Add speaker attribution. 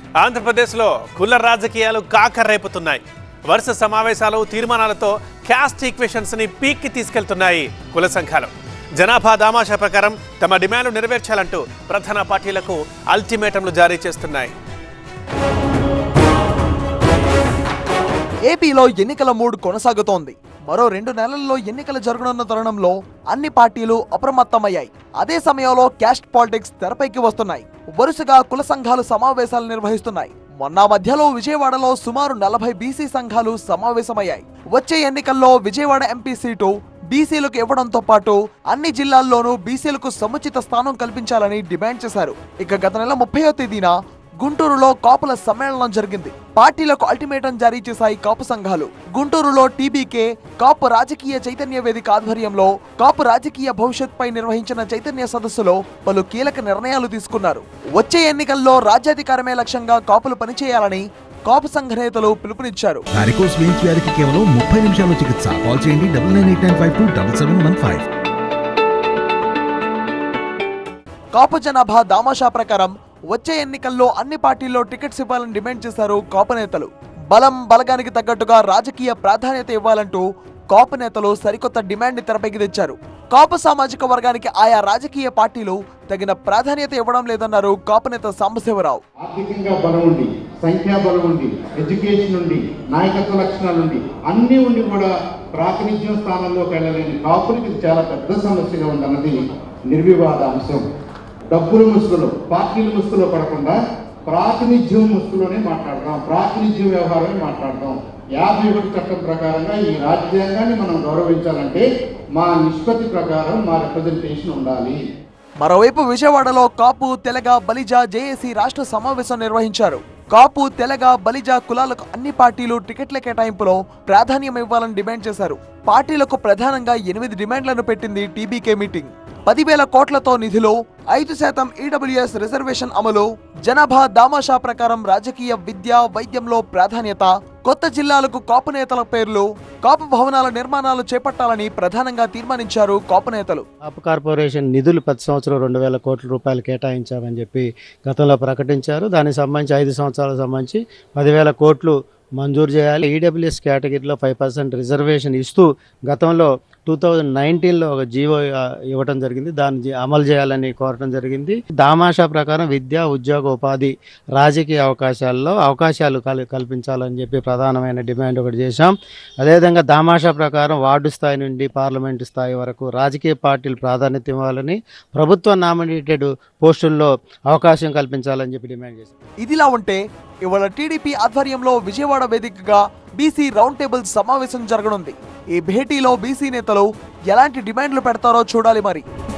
Speaker 1: ఆంధ్రప్రదేశ్లో కుల రాజకీయాలు కాకర్రేపుతున్నాయి వరుస సమావేశాలు తీర్మానాలతో క్యాస్ట్ ఈక్వేషన్స్ ని పీక్కి తీసుకెళ్తున్నాయి కుల సంఘాలు జనాభా దామాషా ప్రకారం తమ డిమాండ్లు నెరవేర్చాలంటూ ప్రధాన పార్టీలకు అల్టిమేటంలు జారీ చేస్తున్నాయి
Speaker 2: ఏపీలో ఎన్నికల మూడ్ కొనసాగుతోంది మరో రెండు నెలల్లో ఎన్నికలు జరగనున్న తరుణంలో అన్ని పార్టీలు అప్రమత్తమయ్యాయి అదే సమయంలో క్యాస్ట్ పాలిటిక్స్ తెరపైకి వస్తున్నాయి వరుసగా కుల సంఘాలు సమావేశాలు నిర్వహిస్తున్నాయి మొన్న మధ్యలో విజయవాడలో సుమారు నలభై బీసీ సంఘాలు సమావేశమయ్యాయి వచ్చే ఎన్నికల్లో విజయవాడ ఎంపీ సీటు బీసీలకు ఇవ్వడంతో పాటు అన్ని జిల్లాల్లోనూ బీసీలకు సముచిత స్థానం కల్పించాలని డిమాండ్ చేశారు ఇక గత నెల ముప్పయో తేదీన గుంటూరులో కాపుల సమ్మేళనం జరిగింది పార్టీలకు అల్టిమేటం జారీ చేశాయి కాపు సంఘాలు గుంటూరులో టీబీకే కాపు రాజకీయ చైతన్య వేదిక ఆధ్వర్యంలో కాపు రాజకీయ భవిష్యత్ పై నిర్వహించిన చైతన్య సదస్సులో పలు కీలక నిర్ణయాలు తీసుకున్నారు వచ్చే ఎన్నికల్లో రాజ్యాధికారమే లక్ష్యంగా కాపులు పనిచేయాలని కాపు సంఘ నేతలు పిలుపునిచ్చారు
Speaker 3: వారికోస్ వెయిన్స్ వ్యాధికి కేవలం ముప్పై నిమిషాల్లో చికిత్స కాల్ చేయండి double nine eight nine five two double seven one five
Speaker 2: Kapu జనాభా దామాషా ప్రకారం వచ్చే ఎన్నికల్లో అన్ని పార్టీల్లో టికెట్స్ ఇవ్వాలని డిమాండ్ చేశారు కాపు నేతలు బలం బలగానికి తగ్గట్టుగా రాజకీయ ప్రాధాన్యత ఇవ్వాలంటూ కాపు నేతలు సరికొత్త డిమాండ్ ని తెరపైకి తెచ్చారు కాపు సామాజిక వర్గానికి ఆయా రాజకీయ పార్టీలు తగిన ప్రాధాన్యత ఇవ్వడం లేదన్నారు కాపు నేత సాంబశివరావు
Speaker 4: ఆర్థికంగా బలం ఉండి సంఖ్యా బలం ఉండి ఎడ్యుకేషన్ ఉండి నాయకత్వ లక్షణాలు ఉండి అన్నీ ఉండి కూడా ప్రాతినిధ్యం స్థానంలోకి వెళ్ళలేని కాపులకి ఇది చాలా పెద్ద సమస్యగా ఉందన్నది నిర్వివాద అంశం డబ్బుల ముసుగులో పార్టీల ముసుగులో పడకుండా ప్రాతినిధ్యం ముసుగులోనే మాట్లాడదాం ప్రాతినిధ్యం వ్యవహారమే మాట్లాడదాం యాభై ఒకటి చట్టం ప్రకారంగా ఈ రాజ్యాంగాన్ని మనం గౌరవించాలంటే మా నిష్పత్తి ప్రకారం మా రిప్రజెంటేషన్ ఉండాలి
Speaker 2: మరోవైపు విజయవాడలో కాపు తెలగ బలిజ జేఏసీ రాష్ట్ర సమావేశం నిర్వహించారు కాపు తెలగ బలిజ కులాలకు అన్ని పార్టీలు టికెట్ల కేటాయింపులో ప్రాధాన్యం ఇవ్వాలని డిమాండ్ చేశారు పార్టీలకు ప్రధానంగా ఎనిమిది డిమాండ్లను పెట్టింది టీబీకే మీటింగ్ పదివేల కోట్లతో నిధులు ఐదు శాతం ఈడబ్ల్యూఎస్ రిజర్వేషన్ అమలు జనాభా దామాషా ప్రకారం రాజకీయ విద్య వైద్యంలో ప్రాధాన్యత కొత్త జిల్లాలకు కాపు నేతల పేర్లు కాపు భవనాల నిర్మాణాలు చేపట్టాలని ప్రధానంగా తీర్మానించారు కాపు నేతలు
Speaker 5: కాపు కార్పొరేషన్ నిధులు ప్రతి సంవత్సరం రెండు వేల కోట్ల రూపాయలు కేటాయించామని చెప్పి గతంలో ప్రకటించారు దానికి సంబంధించి ఐదు సంవత్సరాలకు సంబంధించి పదివేల కోట్లు మంజూరు చేయాలి ఈడబ్ల్యూఎస్ కేటగిరీలో ఫైవ్ పర్సెంట్ రిజర్వేషన్ ఇస్తూ గతంలో టూ థౌజండ్ నైన్టీన్లో ఒక జీవో ఆ, ఇవ్వడం జరిగింది దాన్ని జీ- అమలు చేయాలని కోరటం జరిగింది దామాషా ప్రకారం విద్య ఉద్యోగ ఉపాధి రాజకీయ అవకాశాల్లో అవకాశాలు కల్ కల్పించాలని చెప్పి ప్రధానమైన డిమాండ్ ఒకటి చేశాం అదేవిధంగా దామాషా ప్రకారం వార్డు స్థాయి నుండి పార్లమెంటు స్థాయి వరకు రాజకీయ పార్టీలు ప్రాధాన్యత ఇవ్వాలని ప్రభుత్వ నామినేటెడ్ పోస్టుల్లో అవకాశం కల్పించాలని చెప్పి డిమాండ్ చేశాం
Speaker 2: ఇదిలా ఉంటే ఇవాళ టీడీపీ ఆధ్వర్యంలో విజయవాడ వేదికగా బీసీ రౌండ్ టేబుల్ సమావేశం జరగనుంది ఈ భేటీలో బీసీ నేతలు ఎలాంటి డిమాండ్లు పెడతారో చూడాలి మరి